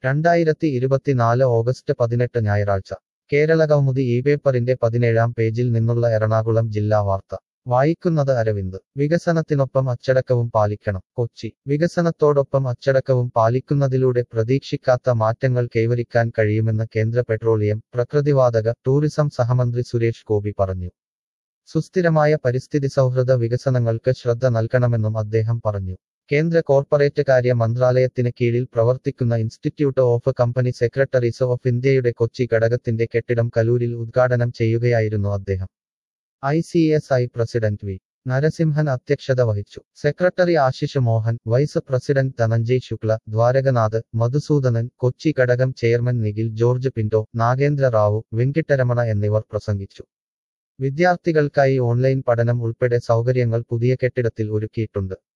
രണ്ടായിരത്തി ഇരുപത്തിനാല് ഓഗസ്റ്റ് പതിനെട്ട് ഞായറാഴ്ച കേരളകൗമുദി ഈ പേപ്പറിന്റെ പതിനേഴാം പേജിൽ നിന്നുള്ള എറണാകുളം ജില്ലാ വാർത്ത വായിക്കുന്നത് അരവിന്ദ് വികസനത്തിനൊപ്പം അച്ചടക്കവും പാലിക്കണം കൊച്ചി വികസനത്തോടൊപ്പം അച്ചടക്കവും പാലിക്കുന്നതിലൂടെ പ്രതീക്ഷിക്കാത്ത മാറ്റങ്ങൾ കൈവരിക്കാൻ കഴിയുമെന്ന് കേന്ദ്ര പെട്രോളിയം പ്രകൃതിവാതക ടൂറിസം സഹമന്ത്രി സുരേഷ് ഗോപി പറഞ്ഞു സുസ്ഥിരമായ പരിസ്ഥിതി സൗഹൃദ വികസനങ്ങൾക്ക് ശ്രദ്ധ നൽകണമെന്നും അദ്ദേഹം പറഞ്ഞു കേന്ദ്ര കോർപ്പറേറ്റ് കാര്യ മന്ത്രാലയത്തിന് കീഴിൽ പ്രവർത്തിക്കുന്ന institute of company secretaries of ഇന്ത്യയുടെ കൊച്ചി ഘടകത്തിന്റെ കെട്ടിടം കലൂരിൽ ഉദ്ഘാടനം ചെയ്യുകയായിരുന്നു അദ്ദേഹം I C S I president V Narasimhan അധ്യക്ഷത വഹിച്ചു secretary Ashish Mohan vice president Dhananjay Shukla Dwarakanath Madhusoodanan Kochi ഘടകം ചെയർമാൻ നിഖിൽ ജോർജ് പിന്റോ നാഗേന്ദ്ര റാവു വെങ്കിട്ടരമണ എന്നിവർ പ്രസംഗിച്ചു വിദ്യാർത്ഥികൾക്കായി ഓൺലൈൻ പഠനം ഉൾപ്പെടെ സൗകര്യങ്ങൾ പുതിയ കെട്ടിടത്തിൽ ഒരുക്കിയിട്ടുണ്ട്